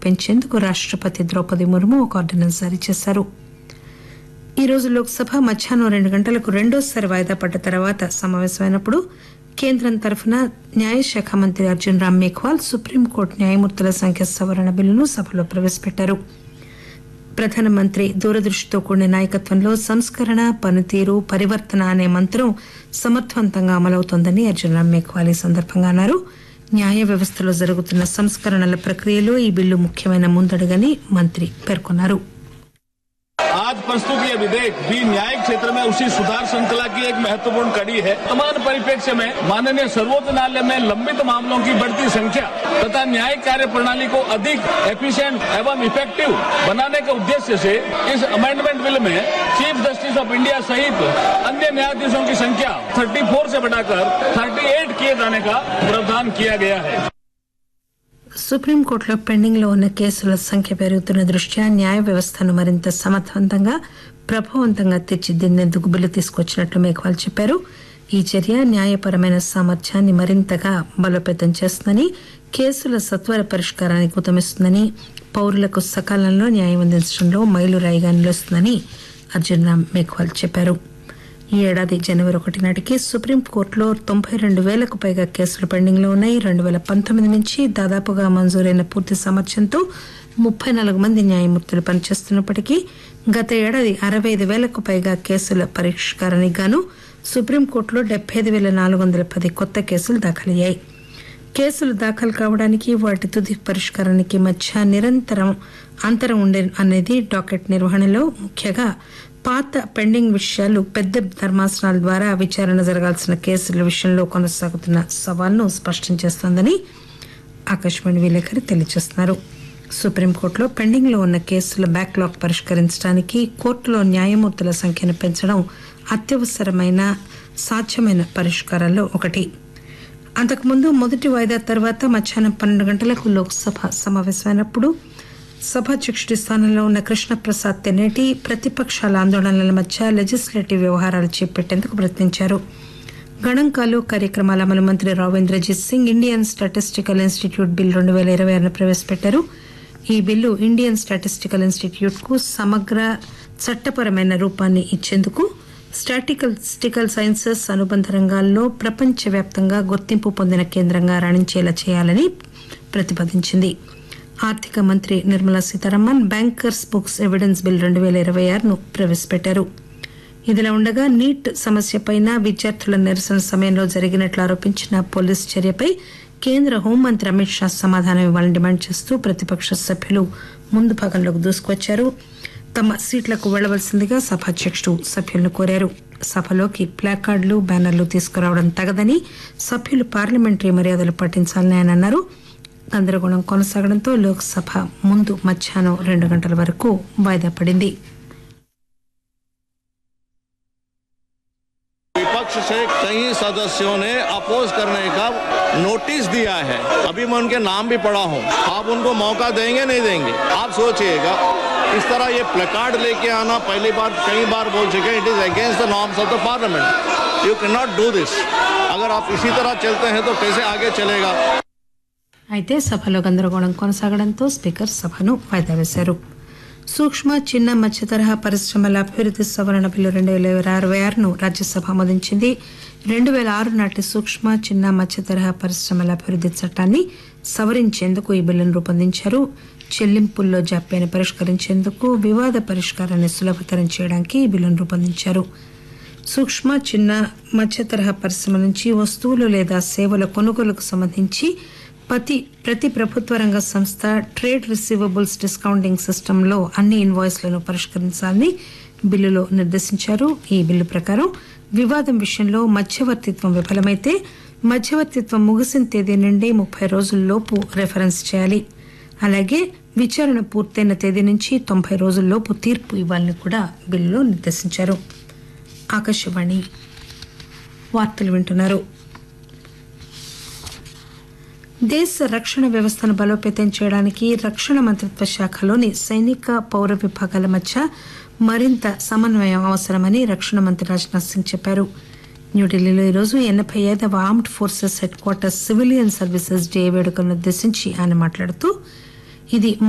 పెంచేందుకు రాష్టపతి ద్రౌపది ముర్ము ఒక ఆర్డినెన్స్ జారీ చేశారు ఈ రోజు లోక్సభ మధ్యాహ్నం రెండు గంటలకు రెండోసారి వాయిదా పడ్డ తర్వాత సమావేశమైనప్పుడు కేంద్రం తరఫున న్యాయశాఖ మంత్రి అర్జున్ రామ్ మేఘ్వాల్ సుప్రీంకోర్టు న్యాయమూర్తుల సంఖ్య సవరణ బిల్లును సభలో ప్రవేశపెట్టారు ప్రధానమంత్రి దూరదృష్టితో కూడిన నాయకత్వంలో సంస్కరణ పనితీరు పరివర్తన అనే మంత్రం సమర్థవంతంగా అమలవుతోందని అర్జున్ రామ్ మేఘ్వాల్ ఈ సందర్భంగా అన్నారు న్యాయ వ్యవస్థలో జరుగుతున్న సంస్కరణల ప్రక్రియలో ఈ బిల్లు ముఖ్యమైన ముందడుగని మంత్రి పేర్కొన్నారు आज प्रस्तुत ये विधेयक भी न्यायिक क्षेत्र में उसी सुधार श्रृंखला की एक महत्वपूर्ण कड़ी है वर्तमान परिप्रेक्ष्य में माननीय सर्वोच्च न्यायालय में लंबित मामलों की बढ़ती संख्या तथा न्यायिक कार्य प्रणाली को अधिक एफिशिएंट एवं इफेक्टिव बनाने के उद्देश्य से इस अमेंडमेंट बिल में चीफ जस्टिस ऑफ इंडिया सहित अन्य न्यायाधीशों की संख्या 34 से बढ़ाकर 38 किए जाने का प्रावधान किया गया है సుప్రీంకోర్టులో పెండింగ్ లో ఉన్న కేసుల సంఖ్య పెరుగుతున్న దృష్ట్యా న్యాయ వ్యవస్థను మరింత సమర్థవంతంగా ప్రభావవంతంగా తీర్చిదిద్దేందుకు బిల్లు తీసుకొచ్చినట్లు మేఘవాల్ చెప్పారు ఈ చర్య న్యాయపరమైన సామర్థ్యాన్ని మరింతగా బలోపేతం చేస్తుందని కేసుల సత్వర పరిష్కారానికి ఉతమిస్తుందని పౌరులకు సకాలంలో న్యాయం అందించడంలో మైలురాయిగా నిలుస్తుందని అర్జున్ రామ్ మేఘ్వాల్ చెప్పారు ఈ ఏడాది జనవరి ఒకటి నాటికి సుప్రీంకోర్టులో తొంభై రెండు వేలకు పైగా కేసులు పెండింగ్ లో ఉన్నాయి రెండు వేల పంతొమ్మిది నుంచి దాదాపుగా మంజూరైన పూర్తి సామర్థ్యంతో ముప్పై నాలుగు మంది న్యాయమూర్తులు పనిచేస్తున్నప్పటికీ గత ఏడాది అరవై ఐదు వేలకు పైగా కేసుల పరిష్కారానికి గాను సుప్రీంకోర్టులో డెబ్బై ఐదు వేల నాలుగు వందల పది కొత్త కేసులు దాఖలయ్యాయి కేసులు దాఖలు కావడానికి వాటి తుది పరిష్కారానికి మధ్య నిరంతరం అంతరం ఉండే అనేది డాకెట్ నిర్వహణలో ముఖ్యంగా పాత పెండింగ్ విషయాలు పెద్ద ధర్మాసనాల ద్వారా విచారణ జరగాల్సిన కేసుల విషయంలో కొనసాగుతున్న సవాల్ను స్పష్టం చేస్తోందని ఆకాశవాణి విలేకరి తెలియజేస్తున్నారు సుప్రీంకోర్టులో పెండింగ్ లో ఉన్న కేసుల బ్యాక్లాగ్ పరిష్కరించడానికి కోర్టులో న్యాయమూర్తుల సంఖ్యను పెంచడం అత్యవసరమైన సాధ్యమైన పరిష్కారాల్లో ఒకటి అంతకుముందు మొదటి వాయిదా తర్వాత మధ్యాహ్నం పన్నెండు గంటలకు లోక్సభ సమావేశమైనప్పుడు సభాధ్యక్షుడి స్థానంలో ఉన్న కృష్ణప్రసాద్ తెనేటి ప్రతిపక్షాల ఆందోళనల మధ్య లెజిస్లేటివ్ వ్యవహారాలు చేపట్టేందుకు ప్రయత్నించారు గణాంకాలు కార్యక్రమాల అమలు మంత్రి Rao Inderjit Singh Indian Statistical Institute bill రెండు వేల ఇరవై ఆరును ప్రవేశపెట్టారు ఈ బిల్లు ఇండియన్ స్టాటిస్టికల్ ఇన్స్టిట్యూట్ కు సమగ్ర చట్టపరమైన రూపాన్ని ఇచ్చేందుకు స్టాటిస్టికల్ సైన్సెస్ అనుబంధ రంగాల్లో ప్రపంచవ్యాప్తంగా గుర్తింపు పొందిన కేంద్రంగా రాణించేలా చేయాలని ప్రతిపాదించింది ఆర్థిక మంత్రి Nirmala Sitharaman bankers books evidence bill రెండు వేల ఇరవై ఆరును ప్రవేశపెట్టారు ఇదిలా ఉండగా నీట్ సమస్యపైన విద్యార్థుల నిరసన సమయంలో జరిగినట్లు ఆరోపించిన పోలీసు చర్యపై కేంద్ర హోంమంత్రి అమిత్ షా సమాధానం ఇవ్వాలని డిమాండ్ చేస్తూ ప్రతిపక్ష సభ్యులు ముందు భాగంలోకి దూసుకొచ్చారు తమ సీట్లకు వెళ్లవలసిందిగా సభాధ్యక్షుడు సభ్యులను కోరారు సభలోకి ప్లాకార్డులు బ్యానర్లు తీసుకురావడం తగదని సభ్యులు పార్లమెంటరీ మర్యాదలు పాటించాలని ఆయన అన్నారు గందరగోళం కొనసాగడంతో లోక్సభ ముందు మధ్యాహ్నం రెండు గంటల వరకు వాయిదా పడింది विपक्ष से कई सदस्यों ने अपोज करने का नोटिस दिया है अभी मैं उनके नाम भी पढ़ा हूं आप उनको मौका देंगे नहीं देंगे आप सोचिएगा इस तरह ये प्लेकार्ड लेके आना पहली बार कई बार बोल चुके it is against the norms of the parliament you can not do this अगर आप इसी तरह चलते हैं तो कैसे आगे चलेगा అయితే సభలో గందరగోళం కొనసాగడంతో స్పీకర్ సభను వాయిదా వేశారు సూక్ష్మ చిన్న మధ్య తరహా పరిశ్రమల అభివృద్ది సవరణ బిల్లు రెండు వేల అరవై ఆరును రాజ్యసభ ఆమోదించింది రెండు వేల ఆరు నాటి సూక్ష్మ చిన్న మధ్య తరహా పరిశ్రమల అభివృద్ది చట్టాన్ని సవరించేందుకు ఈ బిల్లును రూపొందించారు చెల్లింపుల్లో జాప్యాన్ని పరిష్కరించేందుకు వివాద పరిష్కారాన్ని సులభతరం చేయడానికి ఈ బిల్లును రూపొందించారు సూక్ష్మ చిన్న మధ్య తరహా పరిశ్రమ నుంచి వస్తువులు లేదా సేవల కొనుగోలుకు సంబంధించి ప్రతి ప్రతి ప్రభుత్వ రంగ సంస్థ ట్రేడ్ రిసీవబుల్స్ డిస్కౌంటింగ్ సిస్టంలో అన్ని ఇన్వాయిస్లను పరిష్కరించాలని బిల్లులో నిర్దేశించారు ఈ బిల్లు ప్రకారం వివాదం విషయంలో మధ్యవర్తిత్వం విఫలమైతే మధ్యవర్తిత్వం ముగిసిన తేదీ నుండి ముప్పై రోజుల్లోపు రెఫరెన్స్ చేయాలి అలాగే విచారణ పూర్తయిన తేదీ నుంచి తొంభై రోజుల్లోపు తీర్పు ఇవ్వాలని కూడా బిల్లులో నిర్దేశించారు ఆకాశవాణి వార్తలు వింటున్నారు దేశ రక్షణ వ్యవస్థను బలోపేతం చేయడానికి రక్షణ మంత్రిత్వ శాఖలోని సైనిక పౌర విభాగాల మధ్య మరింత సమన్వయం అవసరమని రక్షణ మంత్రి రాజ్నాథ్ సింగ్ చెప్పారు న్యూఢిల్లీలో ఈరోజు ఎనభై ఐదవ armed forces headquarters civilian services day వేడుకలను ఉద్దేశించి ఆయన మాట్లాడుతూ ఇది